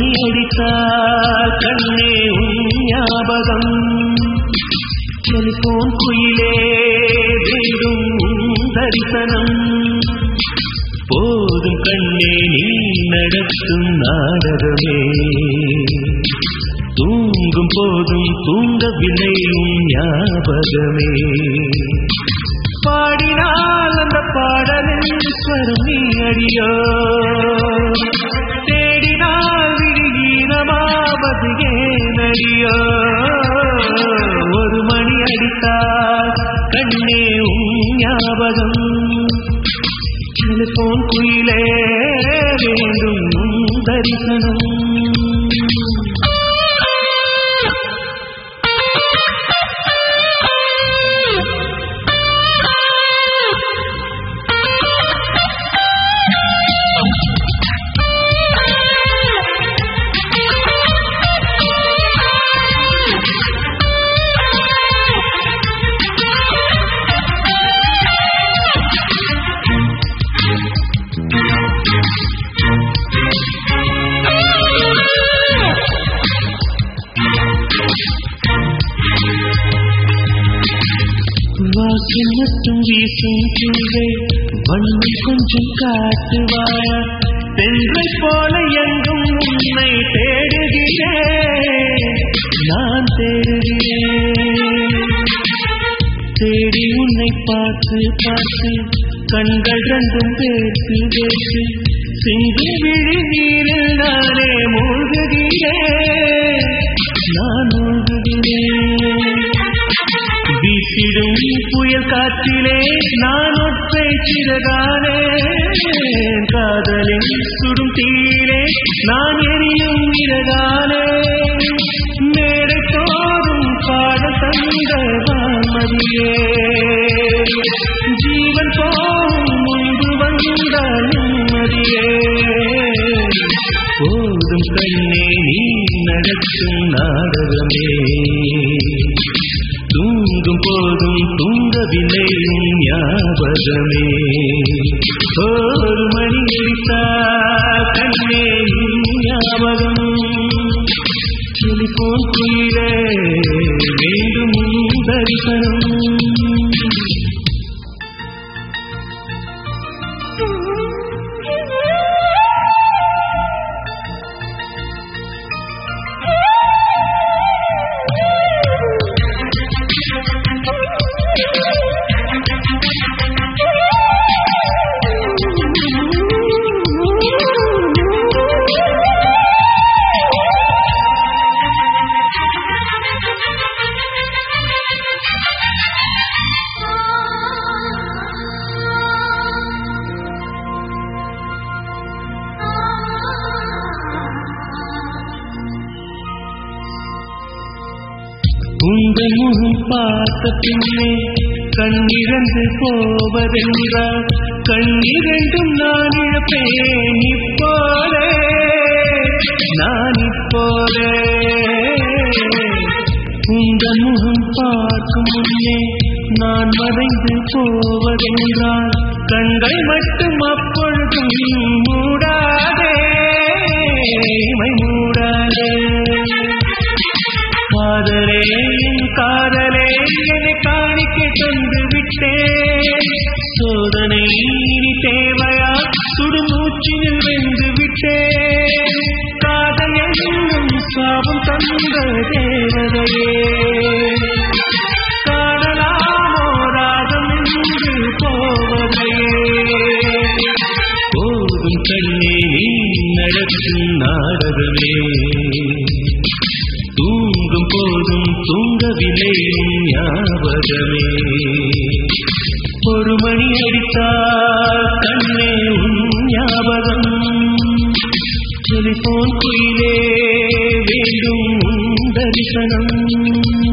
மணி அடித்தால் கண்ணே உன் ஞாபகம் டெலிபோன் குயிலே வேண்டும் உன் தரிசனம் போதும் கண்ணே நீ நடத்தும் நாடகமே தூங்கும் போதும் தூங்கவில்லை உன் ஞாபகமே பாடினால் அந்த பாடலின் ஸ்வரம் நீ அடியோ தேடினால் விழிகீனமாவது ஏன் அடியோ ஒரு மணி அடித்தால் கண்ணே உன் ஞாபகம் டெலிபோன் குயிலே வேண்டும் உன் தரிசனம் வாசம் மட்டும் வீசும் கீழே வண்ணம் கொஞ்சம் காட்டுவாயா தென்றை போல எங்கும் உன்னை தேடுகிறேன் நான் தேடுகிறேன் தேடி உன்னை பார்த்து பார்த்து கண்கள் ரெண்டும் பேசி பேசி சிங்கி விழி நீரில் நானே மூழ்குகிறேன் நான் மூழ்குகிறேன் வீசிடும் புயல் காற்றிலே நான் ஒற்றை சிறகானே காதலின் சுடும் தீரே நான் எரியும் நிறகானே மேடை தோறும் பாட தந்த வாமதியே ஜீவன் போகும் முன்பு வந்த நிம்மதியே போதும் கண்ணே நீ நடத்தும் நாடகமே தூங்கும் போதும் தூங்கவில்லை உன் ஞாபகமே ஒரு மணி அடித்தா கண்ணே உன் ஞாபகம் டெலிபோன் குயிலே வேண்டும் உன் தரிசனம் உங்கள் முகம் பார்த்த பின்னே கண்ணிரண்டு போவதென்றால் கண்ணிரண்டும் நான் இழப்பேன் இப்போதே நான் இப்போதே உங்கள் முகம் பார்க்கும் முன்னே நான் மறைந்து போவதென்றால் கண்கள் மட்டும் அப்பொழுதும் மூடாதே மை மூடாதே காதலே என் காதலே என்னை காணிக்க தந்து விட்டேன் சோதனை இனி தேவையா சுடுமூச்சினில் வென்று விட்டேன் காதல் என்னும் சாபம் தந்த தேவதையே காணலாமோ ராகம் என்று போவதையே போதும் கண்ணே நீ நடத்தும் நாடகமே தூங்கும் போதும் தூங்கவில்லை உன் ஞாபகமே ஒரு மணி அடித்தால் கண்ணே உன் ஞாபகம் டெலிபோன் குயிலே வேண்டும் உன் தரிசனம்